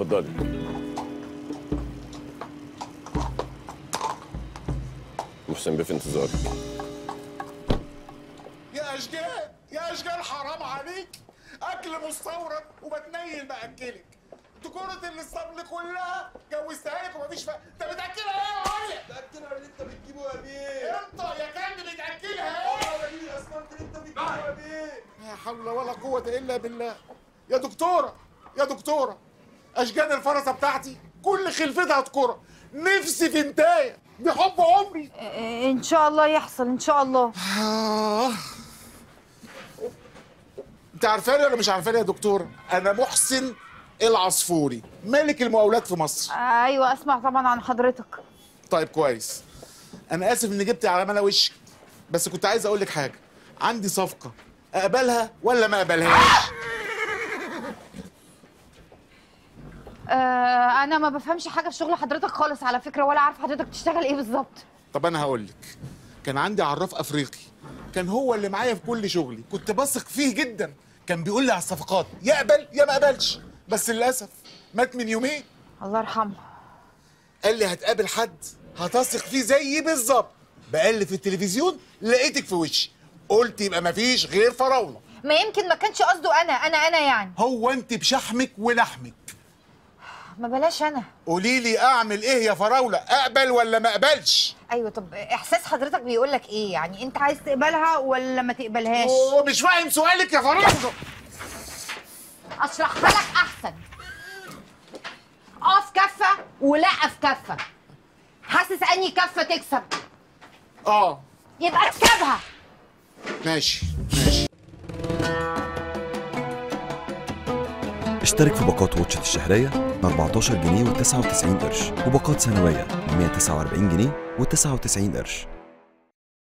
اتفضلي محسن بيه في انتظارك يا اشجان يا اشجان حرام عليك اكل مستورد وبتنيل باكلك دكورة الاسطبل كلها جوزتها لك ومفيش فا... انت بتاكلها ايه يا ولد؟ بتاكلها اللي انت بتجيبه يا بيه انت يا كلب بتاكلها ايه؟ يا بيه اسمنت اللي انت بتجيبه يا بيه لا حول ولا قوة الا بالله يا دكتورة يا دكتورة اشجان الفرسة بتاعتي كل خلفتها تكرة نفسي في انتايه دي حب عمري آه، ان شاء الله يحصل ان شاء الله آه. انت عارفاني ولا مش عارفاني يا دكتورة انا محسن العصفوري ملك المقاولات في مصر آه، ايوه اسمع طبعا عن حضرتك طيب كويس انا اسف اني جبت على ملا وشك بس كنت عايز اقول لك حاجه عندي صفقه اقبلها ولا ما اقبلهاش آه انا ما بفهمش حاجه في شغل حضرتك خالص على فكره ولا عارف حضرتك بتشتغل ايه بالظبط طب انا هقول لك كان عندي عراف افريقي كان هو اللي معايا في كل شغلي كنت بثق فيه جدا كان بيقول لي على الصفقات يقبل يا ما قبلش بس للاسف مات من يومين الله يرحمه قال لي هتقابل حد هتثق فيه زيي بالظبط بقلب في التلفزيون لقيتك في وشي قلت يبقى مفيش غير فراوله ما يمكن ما كانش قصده انا انا انا يعني هو انت بشحمك ولحمك ما بلاش انا قولي لي اعمل ايه يا فراوله اقبل ولا ما اقبلش ايوه طب احساس حضرتك بيقول لك ايه يعني انت عايز تقبلها ولا ما تقبلهاش ومش فاهم سؤالك يا فراوله اشرحها لك احسن اه في كفه ولا في كفه حاسس اني كفه تكسب اه يبقى اكسبها ماشي ماشي اشترك في باقات واتشت الشهرية ب 14 جنيه و99 قرش وباقات سنوية ب 149 جنيه و99 قرش